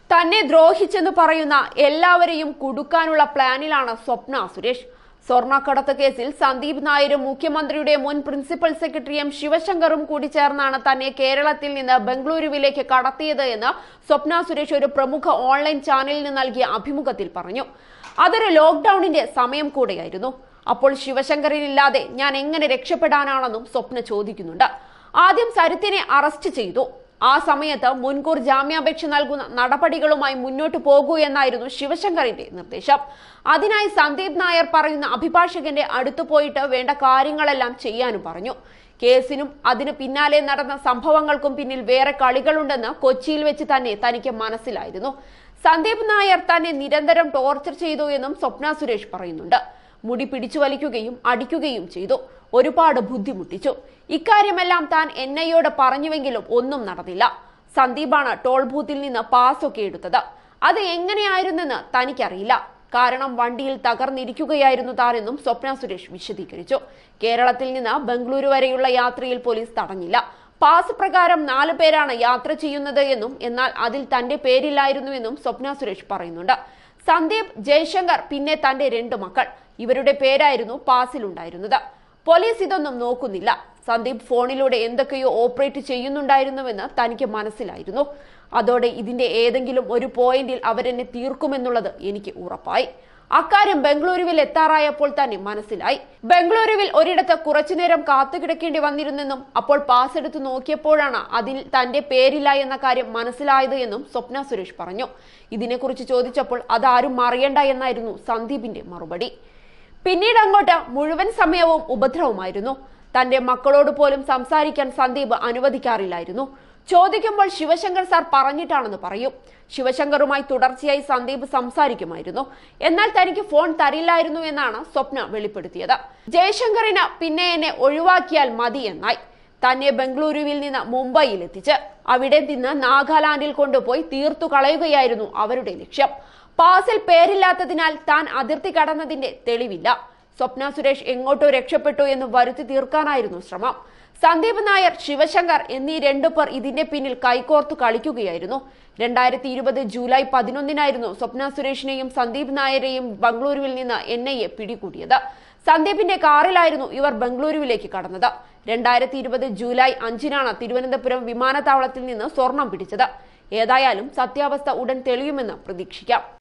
തന്നെ ദ്രോഹിച്ചെന്ന് പറയുന്ന എല്ലാവരെയും കുടുക്കാനുള്ള പ്ലാനിലാണ് സ്വപ്ന സുരേഷ് സ്വർണ്ണക്കടത്ത് കേസിൽ സന്ദീപ് നായരും മുഖ്യമന്ത്രിയുടെ മുൻ പ്രിൻസിപ്പൽ സെക്രട്ടറി എം ശിവശങ്കറും കൂടി ചേർന്നാണ് തന്നെ കേരളത്തിൽ നിന്ന് ബംഗളൂരുവിലേക്ക് കടത്തിയത് എന്ന് സ്വപ്ന സുരേഷ് ഒരു പ്രമുഖ ഓൺലൈൻ ചാനലിന് നൽകിയ അഭിമുഖത്തിൽ പറഞ്ഞു അതൊരു ലോക്ക്ഡൌണിന്റെ സമയം കൂടെയായിരുന്നു അപ്പോൾ ശിവശങ്കറിനില്ലാതെ ഞാൻ എങ്ങനെ രക്ഷപ്പെടാനാണെന്നും സ്വപ്ന ചോദിക്കുന്നുണ്ട് ആദ്യം സരിത്തിനെ അറസ്റ്റ് ചെയ്തു ആ സമയത്ത് മുൻകൂർ ജാമ്യാപേക്ഷ നൽകുന്ന നടപടികളുമായി മുന്നോട്ടു പോകൂ എന്നായിരുന്നു ശിവശങ്കറിന്റെ നിർദ്ദേശം അതിനായി സന്ദീപ് നായർ പറയുന്ന അഭിഭാഷകന്റെ അടുത്തു പോയിട്ട് വേണ്ട കാര്യങ്ങളെല്ലാം ചെയ്യാനും പറഞ്ഞു കേസിനും അതിനു പിന്നാലെ നടന്ന സംഭവങ്ങൾക്കും പിന്നിൽ വേറെ കളികളുണ്ടെന്ന് കൊച്ചിയിൽ വെച്ച് തന്നെ തനിക്ക് മനസ്സിലായിരുന്നു സന്ദീപ് നായർ തന്നെ നിരന്തരം ടോർച്ചർ ചെയ്തു എന്നും സ്വപ്ന സുരേഷ് പറയുന്നുണ്ട് മുടി പിടിച്ചു വലിക്കുകയും അടിക്കുകയും ചെയ്തു ഒരുപാട് ബുദ്ധിമുട്ടിച്ചു ഇക്കാര്യമെല്ലാം താൻ എൻ ഐയോട് പറഞ്ഞുവെങ്കിലും ഒന്നും നടന്നില്ല സന്ദീപാണ് ടോൾ ബൂത്തിൽ നിന്ന് പാസൊക്കെ എടുത്തത് അത് എങ്ങനെയായിരുന്നെന്ന് തനിക്കറിയില്ല കാരണം വണ്ടിയിൽ തകർന്നിരിക്കുകയായിരുന്നു താനെന്നും സ്വപ്ന സുരേഷ് വിശദീകരിച്ചു കേരളത്തിൽ നിന്ന് ബംഗളൂരു വരെയുള്ള യാത്രയിൽ പോലീസ് തടഞ്ഞില്ല പാസ് പ്രകാരം നാല് പേരാണ് യാത്ര ചെയ്യുന്നത് എന്നും എന്നാൽ അതിൽ തന്റെ പേരില്ലായിരുന്നുവെന്നും സ്വപ്ന സുരേഷ് പറയുന്നുണ്ട് സന്ദീപ് ജയശങ്കർ പിന്നെ തന്റെ രണ്ട് മക്കൾ ഇവരുടെ പേരായിരുന്നു പാസിലുണ്ടായിരുന്നത് പോലീസ് ഇതൊന്നും നോക്കുന്നില്ല സന്ദീപ് ഫോണിലൂടെ എന്തൊക്കെയോ ഓപ്പറേറ്റ് ചെയ്യുന്നുണ്ടായിരുന്നുവെന്ന് തനിക്ക് മനസ്സിലായിരുന്നു അതോടെ ഇതിന്റെ ഏതെങ്കിലും ഒരു പോയിന്റിൽ അവരെന്നെ തീർക്കുമെന്നുള്ളത് എനിക്ക് ഉറപ്പായി അക്കാര്യം ബംഗളൂരുവിൽ എത്താറായപ്പോൾ തന്നെ മനസ്സിലായി ബംഗളൂരുവിൽ ഒരിടത്ത് കുറച്ചുനേരം കാത്തുകിടക്കേണ്ടി വന്നിരുന്നെന്നും അപ്പോൾ പാസ് എടുത്ത് നോക്കിയപ്പോഴാണ് അതിൽ തന്റെ പേരില്ല എന്ന കാര്യം മനസ്സിലായത് എന്നും സ്വപ്ന സുരേഷ് പറഞ്ഞു ഇതിനെക്കുറിച്ച് ചോദിച്ചപ്പോൾ അതാരും അറിയണ്ട എന്നായിരുന്നു സന്ദീപിന്റെ മറുപടി പിന്നീട് അങ്ങോട്ട് മുഴുവൻ സമയവും ഉപദ്രവമായിരുന്നു തന്റെ മക്കളോട് പോലും സംസാരിക്കാൻ സന്ദീപ് അനുവദിക്കാറില്ലായിരുന്നു ചോദിക്കുമ്പോൾ ശിവശങ്കർ സാർ പറഞ്ഞിട്ടാണെന്ന് പറയും ശിവശങ്കറുമായി തുടർച്ചയായി സന്ദീപ് സംസാരിക്കുമായിരുന്നു എന്നാൽ തനിക്ക് ഫോൺ തരില്ലായിരുന്നു എന്നാണ് സ്വപ്ന വെളിപ്പെടുത്തിയത് ജയശങ്കറിന് പിന്നെ എന്നെ ഒഴിവാക്കിയാൽ മതി എന്നായി തന്നെ ബംഗളൂരുവിൽ നിന്ന് മുംബൈയിൽ എത്തിച്ച് അവിടെ നിന്ന് നാഗാലാൻഡിൽ കൊണ്ടുപോയി തീർത്തു കളയുകയായിരുന്നു അവരുടെ ലക്ഷ്യം പാസിൽ പേരില്ലാത്തതിനാൽ താൻ അതിർത്തി കടന്നതിന്റെ തെളിവില്ല സ്വപ്ന സുരേഷ് എങ്ങോട്ടോ രക്ഷപ്പെട്ടു എന്ന് വരുത്തി തീർക്കാനായിരുന്നു ശ്രമം സന്ദീപ് നായർ ശിവശങ്കർ എന്നീ രണ്ടു പേർ ഇതിന്റെ പിന്നിൽ കൈകോർത്തു കളിക്കുകയായിരുന്നു രണ്ടായിരത്തി ഇരുപത് ജൂലൈ പതിനൊന്നിനായിരുന്നു സ്വപ്ന സുരേഷിനെയും സന്ദീപ് നായരെയും ബംഗളൂരുവിൽ നിന്ന് എൻ ഐ എ പിടികൂടിയത് സന്ദീപിന്റെ കാറിലായിരുന്നു ഇവർ ബംഗളൂരുവിലേക്ക് കടന്നത് രണ്ടായിരത്തി ഇരുപത് ജൂലൈ അഞ്ചിനാണ് തിരുവനന്തപുരം വിമാനത്താവളത്തിൽ നിന്ന് സ്വർണം പിടിച്ചത് ഏതായാലും സത്യാവസ്ഥ ഉടൻ തെളിയുമെന്ന് പ്രതീക്ഷിക്കാം